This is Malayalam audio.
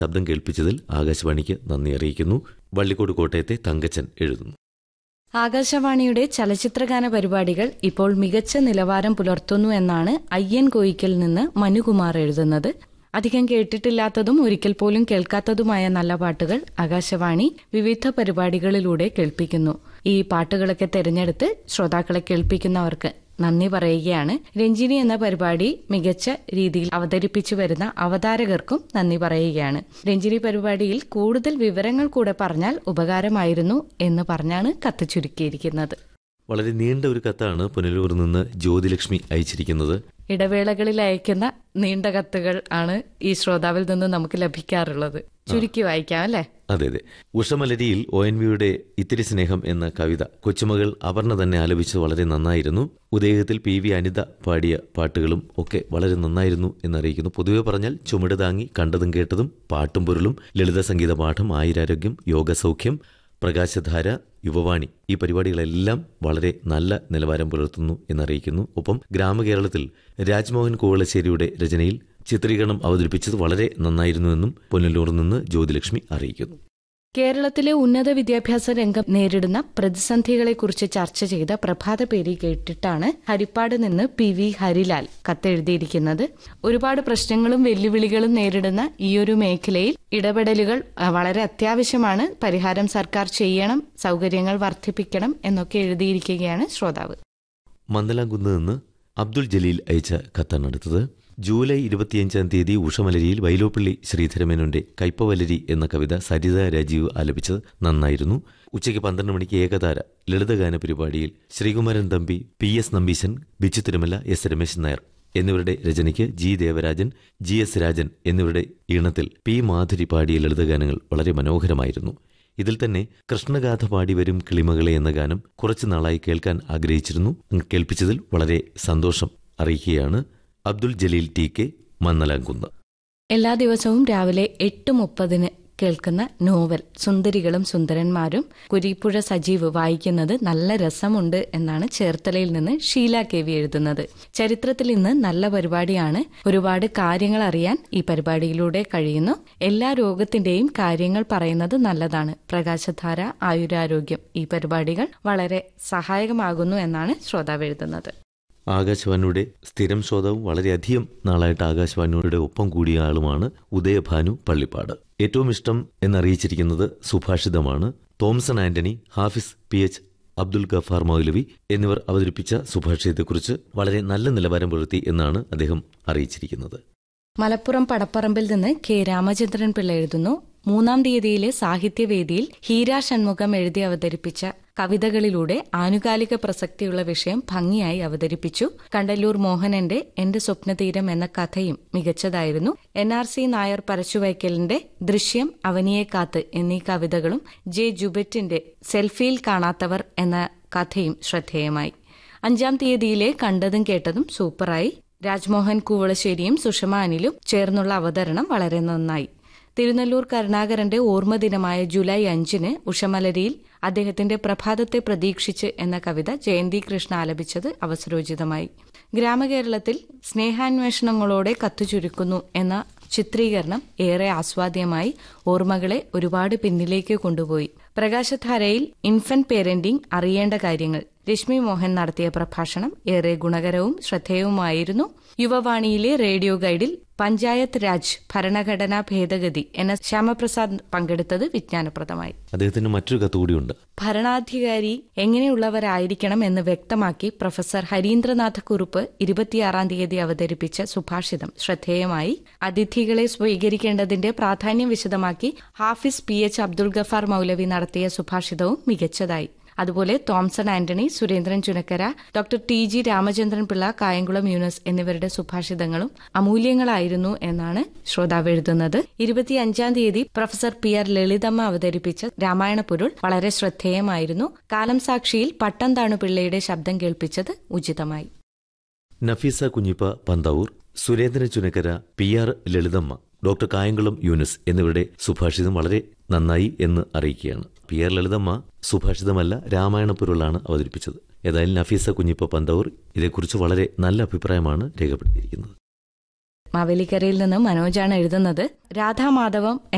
ശബ്ദം കേൾപ്പിച്ചതിൽ ആകാശവാണിക്ക് നന്ദി അറിയിക്കുന്നു വള്ളിക്കോട് കോട്ടയത്തെ തങ്കച്ചൻ എഴുതുന്നു ആകാശവാണിയുടെ ചലച്ചിത്രഗാന പരിപാടികൾ ഇപ്പോൾ മികച്ച നിലവാരം പുലർത്തുന്നു എന്നാണ് അയ്യൻ കോയിക്കൽ നിന്ന് മനുകുമാർ എഴുതുന്നത് അധികം കേട്ടിട്ടില്ലാത്തതും ഒരിക്കൽ പോലും കേൾക്കാത്തതുമായ നല്ല പാട്ടുകൾ ആകാശവാണി വിവിധ പരിപാടികളിലൂടെ കേൾപ്പിക്കുന്നു ഈ പാട്ടുകളൊക്കെ തിരഞ്ഞെടുത്ത് ശ്രോതാക്കളെ കേൾപ്പിക്കുന്നവർക്ക് നന്ദി പറയുകയാണ് രഞ്ജിനി എന്ന പരിപാടി മികച്ച രീതിയിൽ അവതരിപ്പിച്ചു വരുന്ന അവതാരകർക്കും നന്ദി പറയുകയാണ് രഞ്ജിനി പരിപാടിയിൽ കൂടുതൽ വിവരങ്ങൾ കൂടെ പറഞ്ഞാൽ ഉപകാരമായിരുന്നു എന്ന് പറഞ്ഞാണ് കത്ത് ചുരുക്കിയിരിക്കുന്നത് വളരെ നീണ്ട ഒരു കത്താണ് പുനലൂരിൽ നിന്ന് ജ്യോതിലക്ഷ്മി അയച്ചിരിക്കുന്നത് ഇടവേളകളിൽ അയക്കുന്ന നീണ്ട കത്തുകൾ ആണ് ഈ ശ്രോതാവിൽ നിന്ന് നമുക്ക് ലഭിക്കാറുള്ളത് ചുരുക്കി വായിക്കാം അല്ലേ അതെ അതെ ഉഷമലരിയിൽ ഒ എൻ വിയുടെ ഇത്തിരി സ്നേഹം എന്ന കവിത കൊച്ചുമകൾ അപർണ തന്നെ ആലപിച്ചത് വളരെ നന്നായിരുന്നു ഉദയത്തിൽ പി വി അനിത പാടിയ പാട്ടുകളും ഒക്കെ വളരെ നന്നായിരുന്നു എന്നറിയിക്കുന്നു പൊതുവെ പറഞ്ഞാൽ ചുമട് താങ്ങി കണ്ടതും കേട്ടതും പാട്ടും പൊരുളും ലളിത സംഗീത പാഠം ആയുരാരോഗ്യം യോഗസൗഖ്യം പ്രകാശധാര യുവവാണി ഈ പരിപാടികളെല്ലാം വളരെ നല്ല നിലവാരം പുലർത്തുന്നു എന്നറിയിക്കുന്നു ഒപ്പം ഗ്രാമകേരളത്തിൽ രാജ്മോഹൻ കോവളശ്ശേരിയുടെ രചനയിൽ ചിത്രീകരണം അവതരിപ്പിച്ചത് വളരെ നന്നായിരുന്നുവെന്നും പുനലൂരിൽ നിന്ന് ജ്യോതിലക്ഷ്മി അറിയിക്കുന്നു കേരളത്തിലെ ഉന്നത വിദ്യാഭ്യാസ രംഗം നേരിടുന്ന പ്രതിസന്ധികളെക്കുറിച്ച് ചർച്ച ചെയ്ത പ്രഭാത പേരി കേട്ടിട്ടാണ് ഹരിപ്പാട് നിന്ന് പി വി ഹരിലാൽ കത്തെഴുതിയിരിക്കുന്നത് ഒരുപാട് പ്രശ്നങ്ങളും വെല്ലുവിളികളും നേരിടുന്ന ഈയൊരു മേഖലയിൽ ഇടപെടലുകൾ അഹ്, വളരെ അത്യാവശ്യമാണ് പരിഹാരം സർക്കാർ ചെയ്യണം സൗകര്യങ്ങൾ വർദ്ധിപ്പിക്കണം എന്നൊക്കെ എഴുതിയിരിക്കുകയാണ് ശ്രോതാവ് മന്ദലാംകുന്ന് നിന്ന് അബ്ദുൾ ജലീൽ അയച്ച കത്താണ് അടുത്തത് ജൂലൈ ഇരുപത്തിയഞ്ചാം തീയതി ഉഷമലരിയിൽ വൈലോപ്പള്ളി ശ്രീധരമേനോന്റെ കൈപ്പവലരി എന്ന കവിത സരിത രാജീവ് ആലപിച്ചത് നന്നായിരുന്നു ഉച്ചയ്ക്ക് പന്ത്രണ്ട് മണിക്ക് ഏകതാര ലളിതഗാന പരിപാടിയിൽ Sreekumaran Thampi P S Nambeesan Bichu Thirumala S Rameshan Nair എന്നിവരുടെ രചനയ്ക്ക് G Devarajan G S Rajan എന്നിവരുടെ ഈണത്തിൽ പി മാധുരി പാടിയ ലളിതഗാനങ്ങൾ വളരെ മനോഹരമായിരുന്നു ഇതിൽ തന്നെ കൃഷ്ണഗാഥ പാടി വരും കിളിമകളെ എന്ന ഗാനം കുറച്ചു നാളായി കേൾക്കാൻ ആഗ്രഹിച്ചിരുന്നു കേൾപ്പിച്ചതിൽ വളരെ സന്തോഷം അറിയിക്കുകയാണ് അബ്ദുൾ ജലീൽ ടി കെ മന്നലാംകുന്ന് എല്ലാ ദിവസവും രാവിലെ എട്ട് മുപ്പതിന് കേൾക്കുന്ന നോവൽ സുന്ദരികളും സുന്ദരന്മാരും കുരിപ്പുഴ സജീവ് വായിക്കുന്നത് നല്ല രസമുണ്ട് എന്നാണ് ചേർത്തലയിൽ നിന്ന് ഷീല കെ വി എഴുതുന്നത് ചരിത്രത്തിൽ ഇന്ന് നല്ല പരിപാടിയാണ് ഒരുപാട് കാര്യങ്ങൾ അറിയാൻ ഈ പരിപാടിയിലൂടെ കഴിയുന്നു എല്ലാ രോഗത്തിന്റെയും കാര്യങ്ങൾ പറയുന്നത് നല്ലതാണ് പ്രകാശധാര ആയുരാരോഗ്യം ഈ പരിപാടികൾ വളരെ സഹായകമാകുന്നു എന്നാണ് ശ്രോതാവ് എഴുതുന്നത് ആകാശവാണിയുടെ സ്ഥിരം ശ്രോതാവും വളരെയധികം നാളായിട്ട് ആകാശവാണിയുടെ ഒപ്പം കൂടിയ ആളുമാണ് ഉദയഭാനു പള്ളിപ്പാട് ഏറ്റവും ഇഷ്ടം എന്നറിയിച്ചിരിക്കുന്നത് സുഭാഷിതമാണ് തോംസൺ ആന്റണി ഹാഫിസ് പി എച്ച് അബ്ദുൽ ഗഫാർ മൗലവി എന്നിവർ അവതരിപ്പിച്ച സുഭാഷിതത്തെക്കുറിച്ച് വളരെ നല്ല നിലവാരം പുലർത്തി എന്നാണ് അദ്ദേഹം അറിയിച്ചിരിക്കുന്നത് മലപ്പുറം പടപ്പറമ്പിൽ നിന്ന് കെ രാമചന്ദ്രൻ പിള്ള എഴുതുന്നു മൂന്നാം തീയതിയിലെ സാഹിത്യവേദിയിൽ ഹീര ഷൺമുഖം എഴുതി അവതരിപ്പിച്ച കവിതകളിലൂടെ ആനുകാലിക പ്രസക്തിയുള്ള വിഷയം ഭംഗിയായി അവതരിപ്പിച്ചു കണ്ടല്ലൂർ മോഹനന്റെ എന്റെ സ്വപ്നതീരം എന്ന കഥയും മികച്ചതായിരുന്നു എൻ ആർ സി നായർ പരശുവയ്ക്കലിന്റെ ദൃശ്യം അവനിയെ കാത്ത് എന്നീ കവിതകളും ജെ ജുബറ്റിന്റെ സെൽഫിയിൽ കാണാത്തവർ എന്ന കഥയും ശ്രദ്ധേയമായി അഞ്ചാം തീയതിയിലെ കണ്ടതും കേട്ടതും സൂപ്പറായി രാജ്മോഹൻ കൂവളശ്ശേരിയും സുഷമ അനിലും ചേർന്നുള്ള അവതരണം വളരെ നന്നായി തിരുനെല്ലൂർ കരുണാകരന്റെ ഓർമ്മദിനമായ ജൂലൈ അഞ്ചിന് ഉഷമലരിയിൽ അദ്ദേഹത്തിന്റെ പ്രഭാതത്തെ പ്രതീക്ഷിച്ച് എന്ന കവിത ജയന്തി കൃഷ്ണ ആലപിച്ചത് അവസരോചിതമായി ഗ്രാമകേരളത്തിൽ സ്നേഹാന്വേഷണങ്ങളോടെ കത്തു ചുരുക്കുന്നു എന്ന ചിത്രീകരണം ഏറെ ആസ്വാദ്യമായി ഓർമ്മകളെ ഒരുപാട് പിന്നിലേക്ക് കൊണ്ടുപോയി പ്രകാശധാരയിൽ ഇൻഫന്റ് പേരന്റിംഗ് അറിയേണ്ട കാര്യങ്ങൾ രശ്മി മോഹൻ നടത്തിയ പ്രഭാഷണം ഏറെ ഗുണകരവും ശ്രദ്ധേയവുമായിരുന്നു യുവവാണിയിലെ റേഡിയോ ഗൈഡിൽ പഞ്ചായത്ത് രാജ് ഭരണഘടനാ ഭേദഗതി എന്ന ശ്യാമപ്രസാദ് പങ്കെടുത്തത് വിജ്ഞാനപ്രദമായി അദ്ദേഹത്തിന് മറ്റൊരു കത്ത് കൂടിയുണ്ട് ഭരണാധികാരി എങ്ങനെയുള്ളവരായിരിക്കണം എന്ന് വ്യക്തമാക്കി പ്രൊഫസർ ഹരീന്ദ്രനാഥ കുറുപ്പ് ഇരുപത്തിയാറാം തീയതി അവതരിപ്പിച്ച സുഭാഷിതം ശ്രദ്ധേയമായി അതിഥികളെ സ്വീകരിക്കേണ്ടതിന്റെ പ്രാധാന്യം വിശദമാക്കി ഹാഫിസ് പി എച്ച് അബ്ദുൾ ഗഫാർ മൗലവി നടത്തിയ സുഭാഷിതവും മികച്ചതായി അതുപോലെ Thomson Antony Surendran Chunakkara doctor T G Ramachandran Pillai Kayamkulam Yunus എന്നിവരുടെ സുഭാഷിതങ്ങളും അമൂല്യങ്ങളായിരുന്നു എന്നാണ് ശ്രോതാവ് എഴുതുന്നത് ഇരുപത്തിയഞ്ചാം തീയതി പ്രൊഫസർ പി ആർ ലളിതമ്മ അവതരിപ്പിച്ച രാമായണ പൊരുൾ വളരെ ശ്രദ്ധേയമായിരുന്നു കാലം സാക്ഷിയിൽ പട്ടം താണു പിള്ളയുടെ ശബ്ദം കേൾപ്പിച്ചത് ഉചിതമായി Nafeesa Kunhippa Panthavoor Surendran Chunakkara P R Lalithamma doctor Kayamkulam Yunus എന്നിവരുടെ സുഭാഷിതം വളരെ നന്നായി എന്ന് അറിയിക്കുകയാണ് പി ആർ ലളിതമ്മ സുഭാഷിതമല്ല രാമായണ പൊരുളാണ് അവതരിപ്പിച്ചത് ഏതായാലും നഫീസ കുഞ്ഞിപ്പ പന്തവൂർ ഇതേക്കുറിച്ച് വളരെ നല്ല അഭിപ്രായമാണ് രേഖപ്പെടുത്തിയിരിക്കുന്നത് മാവേലിക്കരയിൽ നിന്ന് മനോജാണ് എഴുതുന്നത് രാധാമാധവം